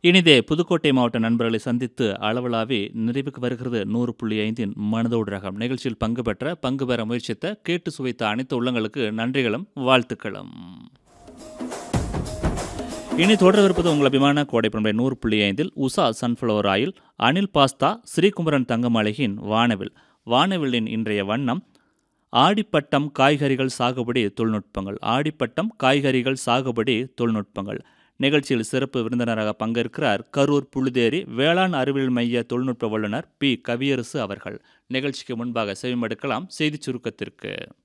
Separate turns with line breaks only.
இனிதே புதுக்கோட்டை மாவட்ட நண்பர்களை சந்தித்து அளவலாவி நிறைவுக்கு வருகிறது நூறு புள்ளி ஐந்தின் மனதோடு ரகம் நிகழ்ச்சியில் பங்கு பெற்ற பங்கு பெற முயற்சித்த கேட்டு சுவைத்த அனைத்து உள்ளங்களுக்கு நன்றிகளும் வாழ்த்துக்களும் இனி தொடரவிருப்பது உங்கள் அபிமான கோடைப்பண்பை நூறு புள்ளி ஐந்தில் Usha sunflower oil Anil pasta Srikumaran தங்கமாளிகையின் வானவில் வானவிலின் இன்றைய வண்ணம் ஆடிப்பட்டம் காய்கறிகள் சாகுபடி தொழில்நுட்பங்கள் ஆடிப்பட்டம் காய்கறிகள் சாகுபடி தொழில்நுட்பங்கள் நிகழ்ச்சியில் சிறப்பு விருந்தினராக பங்கேற்கிறார் கரூர் புழுதேரி வேளாண் அறிவியல் மைய தொழில்நுட்ப வல்லுநர் பி கவியரசு அவர்கள் நிகழ்ச்சிக்கு முன்பாக செவிமடுக்கலாம் செய்திச் சுருக்கத்திற்கு